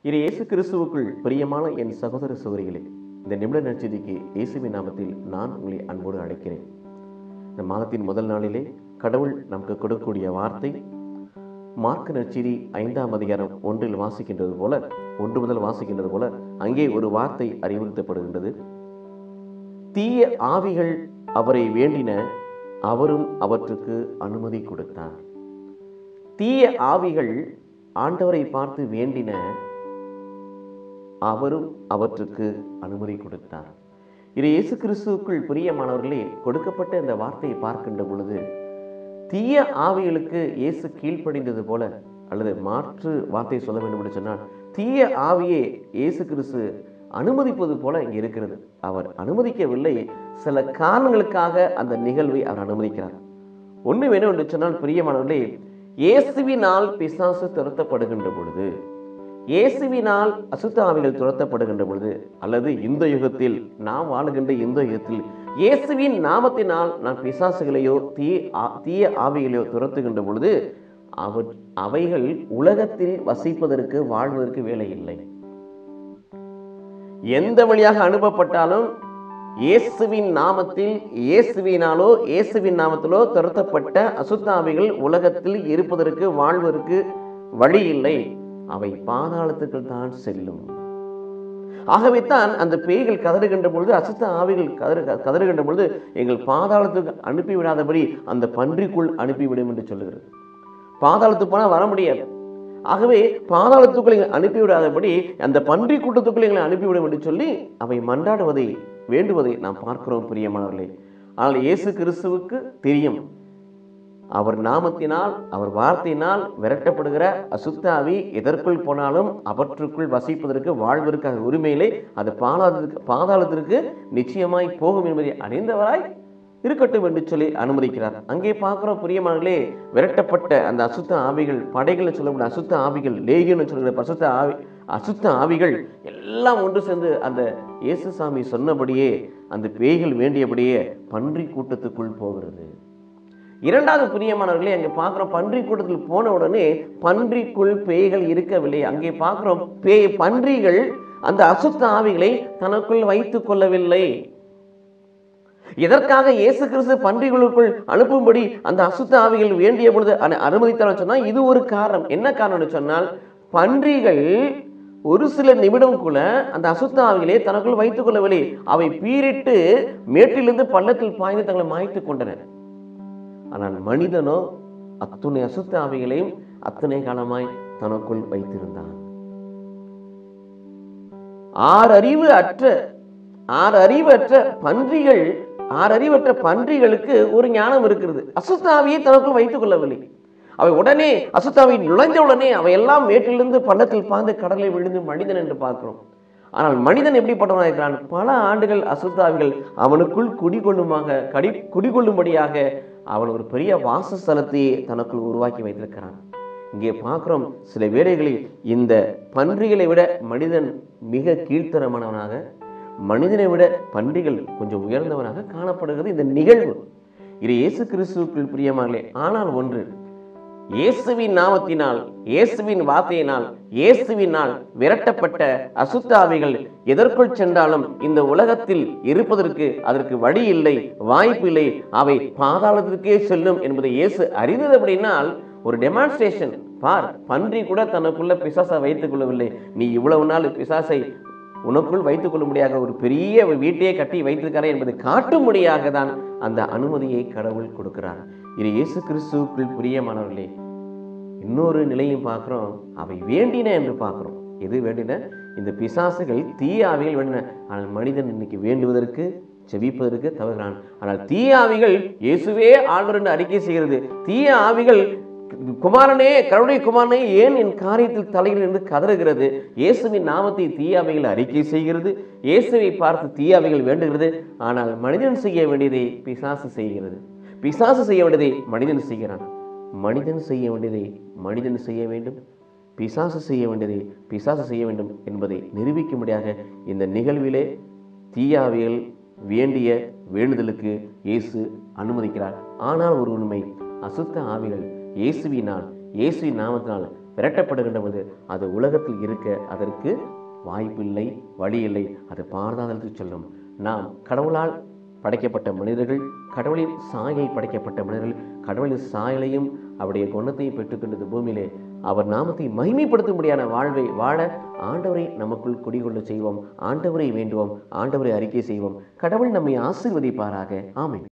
இரு இயேசு கிறிஸ்துவுக்குள் பிரியமான என் சகோதர சகோதரிகளே இந்த நிமிட நற்செய்திக்கு இயேசுவின் நாமத்தில் நான் உங்களை அன்போடு அழைக்கிறேன் இந்த மாதத்தின் முதல் நாளிலே கடவுள் நமக்கு கொடுக்கக்கூடிய வார்த்தை மார்க் நற்செய்தி ஐந்தாம் அதிகாரம் ஒன்றில் வாசிக்கின்றது போல ஒன்று முதல் வாசிக்கின்றது போல அங்கே ஒரு வார்த்தை அறிவுறுத்தப்படுகின்றது தீய ஆவிகள் அவரை வேண்டின அவரும் அவற்றுக்கு அனுமதி கொடுத்தார் தீய ஆவிகள் ஆண்டவரை பார்த்து வேண்டின அவரும் அவற்றுக்கு அனுமதி கொடுத்தார் இது இயேசு கிறிஸ்துவுக்குள் பிரியமானவர்களே கொடுக்கப்பட்ட இந்த வார்த்தையை பார்க்கின்ற பொழுது தீய ஆவிகளுக்கு இயேசு கீழ்ப்படிந்தது போல அல்லது மாற்று வார்த்தை சொல்ல வேண்டும் என்று சொன்னால் தீய ஆவியே இயேசு கிறிஸ்து அனுமதிப்பது போல இங்கே இருக்கிறது அவர் அனுமதிக்கவில்லை சில காரணங்களுக்காக அந்த நிகழ்வை அவர் அனுமதிக்கிறார் ஒன்று வேணும் என்று சொன்னால் பிரியமானவர்களே இயேசுவினால் பிசாசு துரத்தப்படுகின்ற பொழுது இயேசுவினால் அசுத்த ஆவிகள் துரத்தப்படுகின்ற பொழுது அல்லது இந்த யுகத்தில் நாம் வாழுகின்ற இந்த யுகத்தில் இயேசுவின் நாமத்தினால் நான் பிசாசுகளையோ தீ ஆ- தீய ஆவிகளையோ துரத்துகின்ற பொழுது அவ அவைகள் உலகத்தில் வசிப்பதற்கு வாழ்வதற்கு வேலை இல்லை எந்த வழியாக அனுப்பப்பட்டாலும் இயேசுவின் நாமத்தில் இயேசுவினாலோ இயேசுவின் நாமத்திலோ துரத்தப்பட்ட அசுத்தாவிகள் உலகத்தில் இருப்பதற்கு வாழ்வதற்கு வழி இல்லை அவை பாதாளத்துக்கு தான் செல்லும் ஆகவே தான் அந்த பேய்கள் கதறுகின்ற பொழுது அசுத்த ஆவிகள் கதறு கதறுகின்ற பொழுது எங்கள் பாதாளத்துக்கு அனுப்பிவிடாதபடி அந்த பன்றிக்குள் அனுப்பிவிடும் என்று சொல்லுகிறது பாதாளத்துக்கு போனால் வர முடியாது ஆகவே பாதாளத்துக்குள் எங்களை அனுப்பிவிடாதபடி அந்த பன்றி கூட்டத்துக்குள் எங்களை அனுப்பிவிடும் என்று சொல்லி அவை மன்றாடுவதை வேண்டுவதை நாம் பார்க்கிறோம் பிரியமானவர்களே ஆனால் இயேசு கிறிஸ்துவுக்கு தெரியும் அவர் நாமத்தினால் அவர் வார்த்தையினால் விரட்டப்படுகிற அசுத்தாவி எதற்குள் போனாலும் அவற்றுக்குள் வசிப்பதற்கு வாழ்வதற்காக உரிமையிலே அது பாதாளத்திற்கு பாதாளத்திற்கு நிச்சயமாய் போகும் என்பதை அறிந்தவராய் இருக்கட்டும் என்று சொல்லி அனுமதிக்கிறார் அங்கே பார்க்கிறோம் பிரியமானங்களே விரட்டப்பட்ட அந்த அசுத்த ஆவிகள் படைகள் சொல்லக்கூடிய அசுத்த ஆவிகள் லேகியன்னு சொல்கிற அசுத்த ஆவி அசுத்த ஆவிகள் எல்லாம் ஒன்று சேர்ந்து அந்த இயேசுசாமி சொன்னபடியே அந்த பேய்கள் வேண்டியபடியே பன்றி கூட்டத்துக்குள் போகிறது இரண்டாவது பிரியமானவர்களே அங்கே பார்க்குறோம் பன்றி கூட்டத்தில் போன உடனே பன்றிக்குள் பேய்கள் இருக்கவில்லை அங்கே பார்க்குறோம் பேய் பன்றிகள் அந்த அசுத்த ஆவிகளை தனக்குள் வைத்துக் கொள்ளவில்லை எதற்காக இயேசு கிறிஸ்து பன்றிகளுக்குள் அனுப்பும்படி அந்த அசுத்த ஆவிகள் வேண்டிய பொழுது அனு- அனுமதித்தார் சொன்னால் இது ஒரு காரணம் என்ன காரணம்னு சொன்னால் பன்றிகள் ஒரு சில நிமிடம் கூட அந்த அசுத்த ஆவிகளை தனக்குள் வைத்துக் கொள்ளவில்லை அவை பீரிட்டு மேட்டிலிருந்து பள்ளத்தில் பாய்ந்து தங்களை மாய்த்துக் கொண்டன ஆனால் மனிதனோ அத்துணை அசுத்த ஆவிகளையும் அத்தனை காலமாய் தனக்குள் வைத்திருந்தான் ஆறு அறிவு அற்ற ஆறு அறிவற்ற பன்றிகள் ஆறு அறிவற்ற பன்றிகளுக்கு ஒரு ஞானம் இருக்கிறது அசுத்தாவியை தனக்குள் வைத்துக் கொள்ளவில்லை அவை உடனே அசுத்தாவி நுழைந்த உடனே அவை எல்லாம் மேட்டிலிருந்து பள்ளத்தில் பாய்ந்து கடலில் விழுந்து மனிதன் என்று பார்க்கிறோம் ஆனால் மனிதன் எப்படிப்பட்டவனாக இருக்கிறான் பல ஆண்டுகள் அசுத்தாவிகள் அவனுக்குள் குடிகொள்ளுமாக கடி குடிகொள்ளும்படியாக அவன் ஒரு பெரிய வாசஸ்தலத்தையே தனக்குள் உருவாக்கி வைத்திருக்கிறான் இங்கே பார்க்கிறோம் சில வேளைகளில் இந்த பன்றிகளை விட மனிதன் மிக கீழ்த்தரமானவனாக மனிதனை விட பன்றிகள் கொஞ்சம் உயர்ந்தவனாக காணப்படுகிறது இந்த நிகழ்வு இது இயேசு கிறிஸ்துவுக்குள் பிரியமானே ஆனால் ஒன்று இயேசுவின் நாமத்தினால் இயேசுவின் வார்த்தையினால் இயேசுவினால் விரட்டப்பட்ட அசுத்தாவிகள் எதற்குள் சென்றாலும் இந்த உலகத்தில் இருப்பதற்கு அதற்கு வழி இல்லை வாய்ப்பு இல்லை அவை பாதாளத்திற்கே செல்லும் என்பதை இயேசு அறிந்தபடினால் ஒரு டெமான்ஸ்ட்ரேஷன் பார் பன்றி கூட தனக்குள்ள பிசாசை வைத்துக் கொள்ளவில்லை நீ இவ்வளவு நாள் பிசாசை உனக்குள் வைத்துக் கொள்ளும்படியாக ஒரு பெரிய ஒரு வீட்டையே கட்டி வைத்திருக்கிறார் என்பதை காட்டும்படியாக தான் அந்த அனுமதியை கடவுள் கொடுக்கிறார் இது இயேசு கிறிஸ்துவுக்குள் பிரியமானவர்களே இன்னொரு நிலையும் பார்க்குறோம் அவை வேண்டின என்று பார்க்குறோம் எது வேண்டின இந்த பிசாசுகள் தீய ஆவிகள் வேண்டின ஆனால் மனிதன் இன்னைக்கு வேண்டுவதற்கு செபிப்பதற்கு தவறுகிறான் ஆனால் தீய ஆவிகள் இயேசுவே ஆண்டவர் என்று அறிக்கை செய்கிறது தீய ஆவிகள் குமாரனே கருணை குமாரனே ஏன் என் காரியத்தில் தலையில் இருந்து கதறுகிறது இயேசுவின் நாமத்தை தீயாவைகள் அறிக்கை செய்கிறது இயேசுவை பார்த்து தீயாவைகள் வேண்டுகிறது ஆனால் மனிதன் செய்ய வேண்டியதை பிசாசு செய்கிறது பிசாசு செய்ய வேண்டியதை மனிதன் செய்கிறான் மனிதன் செய்ய வேண்டியதை மனிதன் செய்ய வேண்டும் பிசாசு செய்ய வேண்டியதை பிசாசு செய்ய வேண்டும் என்பதை நிரூபிக்கும்படியாக இந்த நிகழ்விலே தீயாவியல் வேண்டிய வேண்டுதலுக்கு இயேசு அனுமதிக்கிறார் ஆனால் ஒரு உண்மை அசுத்த ஆவிகள் இயேசுவினால் இயேசுவின் நாமத்தினால் விரட்டப்படுகின்ற போது அது உலகத்தில் இருக்க அதற்கு வாய்ப்பில்லை வழி இல்லை அது பாரதாளத்துக்கு செல்லும் நாம் கடவுளால் படைக்கப்பட்ட மனிதர்கள் கடவுளின் சாயை படைக்கப்பட்ட மனிதர்கள் கடவுளின் சாயலையும் அவருடைய குணத்தையும் பெற்றுக்கொண்டது பூமியிலே அவர் நாமத்தை மகிமைப்படுத்தும்படியான வாழ்வை வாழ ஆண்டவரை நமக்குள் குடிகொள்ள செய்வோம் ஆண்டவரை வேண்டுவோம் ஆண்டவரை அறிக்கை செய்வோம் கடவுள் நம்மை ஆசீர்வதிப்பாராக ஆமென்